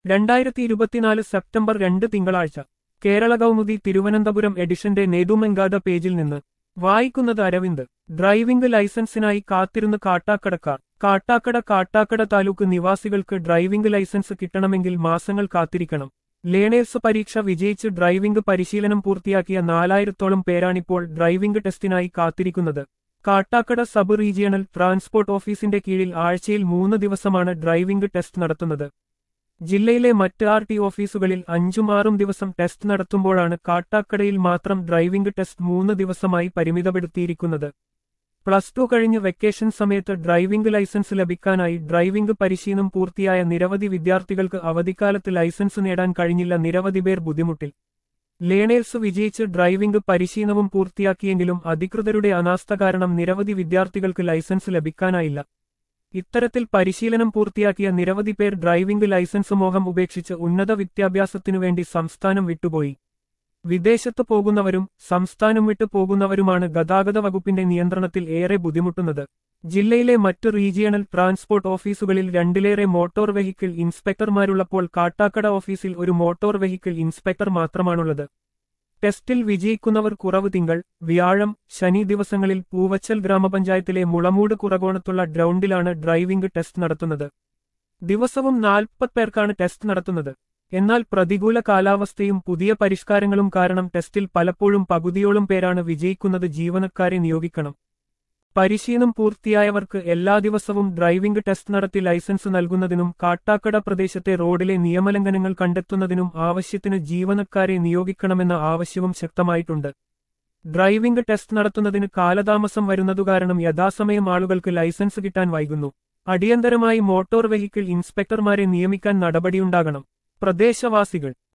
രണ്ടായിരത്തി ഇരുപത്തിനാല് സെപ്റ്റംബർ രണ്ട് തിങ്കളാഴ്ച കേരള കൗമുദി തിരുവനന്തപുരം എഡിഷന്റെ നേതുമെങ്കാത പേജിൽ നിന്ന് വായിക്കുന്നത് അരവിന്ദ് ഡ്രൈവിംഗ് ലൈസൻസിനായി കാത്തിരുന്ന് കാട്ടാക്കടക്കാർ കാട്ടാക്കട കാട്ടാക്കട താലൂക്ക് നിവാസികൾക്ക് ഡ്രൈവിംഗ് ലൈസൻസ് കിട്ടണമെങ്കിൽ മാസങ്ങൾ കാത്തിരിക്കണം ലേണേഴ്സ് പരീക്ഷ വിജയിച്ച് ഡ്രൈവിംഗ് പരിശീലനം പൂർത്തിയാക്കിയ നാലായിരത്തോളം പേരാണിപ്പോൾ ഡ്രൈവിംഗ് ടെസ്റ്റിനായി കാത്തിരിക്കുന്നത് കാട്ടാക്കട സബ് റീജിയണൽ ട്രാൻസ്പോർട്ട് ഓഫീസിന്റെ കീഴിൽ ആഴ്ചയിൽ മൂന്ന് ദിവസമാണ് ഡ്രൈവിംഗ് ടെസ്റ്റ് നടത്തുന്നത് ജില്ലയിലെ മറ്റ് ആർ ടി ഓഫീസുകളിൽ അഞ്ചും ആറും ദിവസം ടെസ്റ്റ് നടത്തുമ്പോഴാണ് കാട്ടാക്കടയിൽ മാത്രം ഡ്രൈവിംഗ് ടെസ്റ്റ് മൂന്ന് ദിവസമായി പരിമിതപ്പെടുത്തിയിരിക്കുന്നത് പ്ലസ് ടു കഴിഞ്ഞ് വെക്കേഷൻ സമയത്ത് ഡ്രൈവിംഗ് ലൈസൻസ് ലഭിക്കാനായി ഡ്രൈവിംഗ് പരിശീലനം പൂർത്തിയായ നിരവധി വിദ്യാർത്ഥികൾക്ക് അവധിക്കാലത്ത് ലൈസൻസ് നേടാൻ കഴിഞ്ഞില്ല നിരവധി പേർ ബുദ്ധിമുട്ടിൽ ലേണേഴ്സ് വിജയിച്ച് ഡ്രൈവിംഗ് പരിശീലനവും പൂർത്തിയാക്കിയെങ്കിലും അധികൃതരുടെ അനാസ്ഥ കാരണം നിരവധി വിദ്യാർത്ഥികൾക്ക് ലൈസൻസ് ലഭിക്കാനായില്ല ഇത്തരത്തിൽ പരിശീലനം പൂർത്തിയാക്കിയ നിരവധി പേർ ഡ്രൈവിംഗ് ലൈസൻസ് മോഹം ഉപേക്ഷിച്ച് ഉന്നത വിദ്യാഭ്യാസത്തിനു വേണ്ടി സംസ്ഥാനം വിട്ടുപോയി വിദേശത്ത് പോകുന്നവരും സംസ്ഥാനം വിട്ടു പോകുന്നവരുമാണ് ഗതാഗത വകുപ്പിന്റെ നിയന്ത്രണത്തിൽ ഏറെ ബുദ്ധിമുട്ടുന്നത് ജില്ലയിലെ മറ്റു റീജിയണൽ ട്രാൻസ്പോർട്ട് ഓഫീസുകളിൽ രണ്ടിലേറെ മോട്ടോർ വെഹിക്കിൾ ഇൻസ്പെക്ടർമാരുള്ളപ്പോൾ കാട്ടാക്കട ഓഫീസിൽ ഒരു മോട്ടോർ വെഹിക്കിൾ ഇൻസ്പെക്ടർ മാത്രമാണുള്ളത് ടെസ്റ്റിൽ വിജയിക്കുന്നവർ കുറവ് തിങ്കൾ വ്യാഴം ശനി ദിവസങ്ങളിൽ പൂവച്ചൽ ഗ്രാമപഞ്ചായത്തിലെ മുളമൂട് കുറകോണത്തുള്ള ഗ്രൗണ്ടിലാണ് ഡ്രൈവിംഗ് ടെസ്റ്റ് നടത്തുന്നത് ദിവസവും നാൽപ്പത് പേർക്കാണ് ടെസ്റ്റ് നടത്തുന്നത് എന്നാൽ പ്രതികൂല കാലാവസ്ഥയും പുതിയ പരിഷ്കാരങ്ങളും കാരണം ടെസ്റ്റിൽ പലപ്പോഴും പകുതിയോളം പേരാണ് വിജയിക്കുന്നത് ജീവനക്കാരെ നിയോഗിക്കണം പരിശീലനം പൂർത്തിയായവർക്ക് എല്ലാ ദിവസവും ഡ്രൈവിംഗ് ടെസ്റ്റ് നടത്തി ലൈസൻസ് നൽകുന്നതിനും കാട്ടാക്കട പ്രദേശത്തെ റോഡിലെ നിയമലംഘനങ്ങൾ കണ്ടെത്തുന്നതിനും ആവശ്യത്തിന് ജീവനക്കാരെ നിയോഗിക്കണമെന്ന ആവശ്യവും ശക്തമായിട്ടുണ്ട് ഡ്രൈവിംഗ് ടെസ്റ്റ് നടത്തുന്നതിന് കാലതാമസം വരുന്നതുകാരണം യഥാസമയം ആളുകൾക്ക് ലൈസൻസ് കിട്ടാൻ വൈകുന്നു അടിയന്തരമായി മോട്ടോർ വെഹിക്കിൾ ഇൻസ്പെക്ടർമാരെ നിയമിക്കാൻ നടപടിയുണ്ടാകണം പ്രദേശവാസികൾ